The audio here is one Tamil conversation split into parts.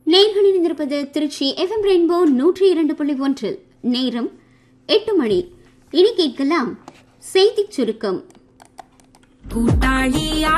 நேர்கள் இணைந்திருப்பது திருச்சி எஃப்எம் ரெயின்போ நூற்றி இரண்டு புள்ளி ஒன்றில் நேரம் எட்டு மணி இனி கேட்கலாம் செய்திச் சுருக்கம் கூட்டாளியா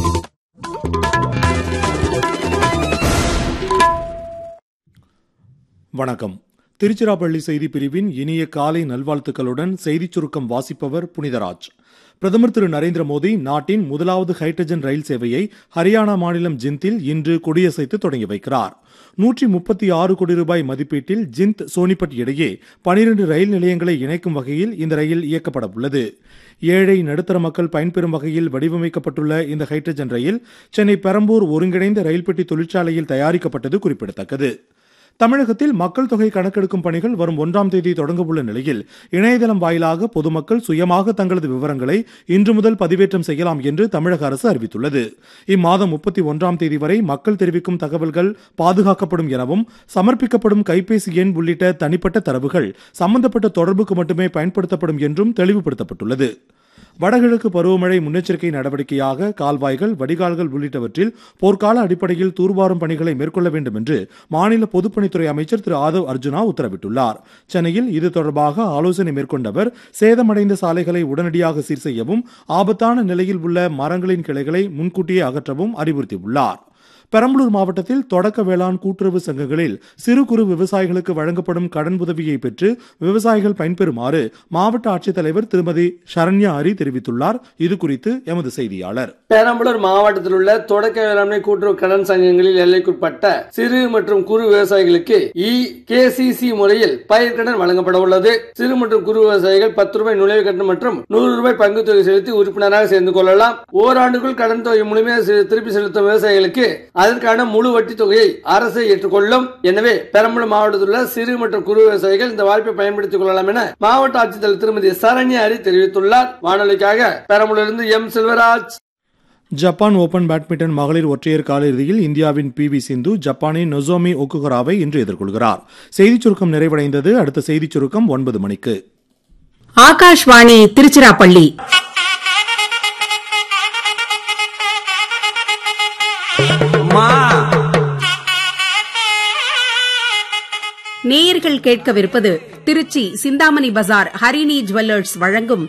வணக்கம் திருச்சிராப்பள்ளி செய்தி பிரிவின் இனிய காலை நல்வாழ்த்துக்களுடன் செய்திச் சுருக்கம் வாசிப்பவர் புனிதராஜ் பிரதமர் திரு நரேந்திர மோடி நாட்டின் முதலாவது ஹைட்ரஜன் ரயில் சேவையை ஹரியானா மாநிலம் ஜிந்தில் இன்று கொடியசைத்து தொடங்கி வைக்கிறார் நூற்றி முப்பத்தி ஆறு கோடி ரூபாய் மதிப்பீட்டில் ஜிந்த் சோனிபட் இடையே பனிரெண்டு ரயில் நிலையங்களை இணைக்கும் வகையில் இந்த ரயில் இயக்கப்பட உள்ளது ஏழை நடுத்தர மக்கள் பயன்பெறும் வகையில் வடிவமைக்கப்பட்டுள்ள இந்த ஹைட்ரஜன் ரயில் சென்னை பெரம்பூர் ஒருங்கிணைந்த ரயில் பெட்டி தொழிற்சாலையில் தயாரிக்கப்பட்டது குறிப்பிடத்தக்கது தமிழகத்தில் மக்கள் தொகை கணக்கெடுக்கும் பணிகள் வரும் ஒன்றாம் தேதி தொடங்க உள்ள நிலையில் இணையதளம் வாயிலாக பொதுமக்கள் சுயமாக தங்களது விவரங்களை இன்று முதல் பதிவேற்றம் செய்யலாம் என்று தமிழக அரசு அறிவித்துள்ளது இம்மாதம் முப்பத்தி ஒன்றாம் தேதி வரை மக்கள் தெரிவிக்கும் தகவல்கள் பாதுகாக்கப்படும் எனவும் சமர்ப்பிக்கப்படும் கைபேசி எண் உள்ளிட்ட தனிப்பட்ட தரவுகள் சம்பந்தப்பட்ட தொடர்புக்கு மட்டுமே பயன்படுத்தப்படும் என்றும் தெளிவுபடுத்தப்பட்டுள்ளது வடகிழக்கு பருவமழை முன்னெச்சரிக்கை நடவடிக்கையாக கால்வாய்கள் வடிகால்கள் உள்ளிட்டவற்றில் போர்க்கால அடிப்படையில் தூர்வாரும் பணிகளை மேற்கொள்ள வேண்டும் என்று மாநில பொதுப்பணித்துறை அமைச்சர் திரு ஆதவ் அர்ஜுனா உத்தரவிட்டுள்ளார் சென்னையில் இது தொடர்பாக ஆலோசனை மேற்கொண்டவர் சேதமடைந்த சாலைகளை உடனடியாக சீர் செய்யவும் ஆபத்தான நிலையில் உள்ள மரங்களின் கிளைகளை முன்கூட்டியே அகற்றவும் அறிவுறுத்தியுள்ளார் பெரம்பலூர் மாவட்டத்தில் தொடக்க வேளாண் கூட்டுறவு சங்கங்களில் சிறு குறு விவசாயிகளுக்கு வழங்கப்படும் கடன் உதவியை பெற்று விவசாயிகள் பயன்பெறுமாறு மாவட்ட ஆட்சித்தலைவர் திருமதி சரண்யா அரி தெரிவித்துள்ளார் இது குறித்து எமது செய்தியாளர் பெரம்பலூர் மாவட்டத்தில் உள்ள தொடக்க வேளாண்மை கூட்டுறவு கடன் சங்கங்களில் எல்லைக்குட்பட்ட சிறு மற்றும் குறு விவசாயிகளுக்கு இ கேசிசி முறையில் பயிர்க்கடன் வழங்கப்பட உள்ளது சிறு மற்றும் குறு விவசாயிகள் பத்து ரூபாய் நுழைவு கட்டணம் மற்றும் நூறு ரூபாய் பங்குத் தொகை செலுத்தி உறுப்பினராக சேர்ந்து கொள்ளலாம் ஓராண்டுக்குள் கடன் தொகை முழுமையாக செ- திருப்பி செலுத்தும் விவசாயிகளுக்கு அதற்கான முழு வட்டி தொகையை அரசு ஏற்றுக்கொள்ளும் எனவே பெரம்பலூர் மாவட்டத்தில் உள்ள சிறு மற்றும் குறு விவசாயிகள் இந்த வாய்ப்பை பயன்படுத்திக் கொள்ளலாம் என மாவட்ட ஆட்சித்தலைவர் திருமதி சரண்யா அரி தெரிவித்துள்ளார் வானொலிக்காக பெரம்பலூரிலிருந்து M Selvaraj Japan open badminton மகளிர் ஒற்றையர் காலிறுதியில் இந்தியாவின் பி வி சிந்து ஜப்பானின் நொசோமி ஒக்குகராவை இன்று எதிர்கொள்கிறார் செய்திச் சுருக்கம் நிறைவடைந்தது அடுத்த செய்திச் சுருக்கம் ஒன்பது மணிக்கு ஆகாஷ்வாணி திருச்சிராப்பள்ளி நேயர்கள் கேட்கவிருப்பது திருச்சி சிந்தாமணி பஜார் ஹரிணி ஜுவல்லர்ஸ் வழங்கும்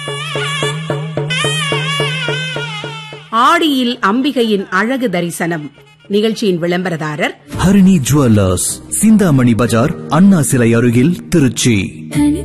ஆடியில் அம்பிகையின் அழகு தரிசனம் நிகழ்ச்சியின் விளம்பரதாரர் ஹரிணி ஜுவல்லர்ஸ் சிந்தாமணி பஜார் அண்ணா சிலை அருகில் திருச்சி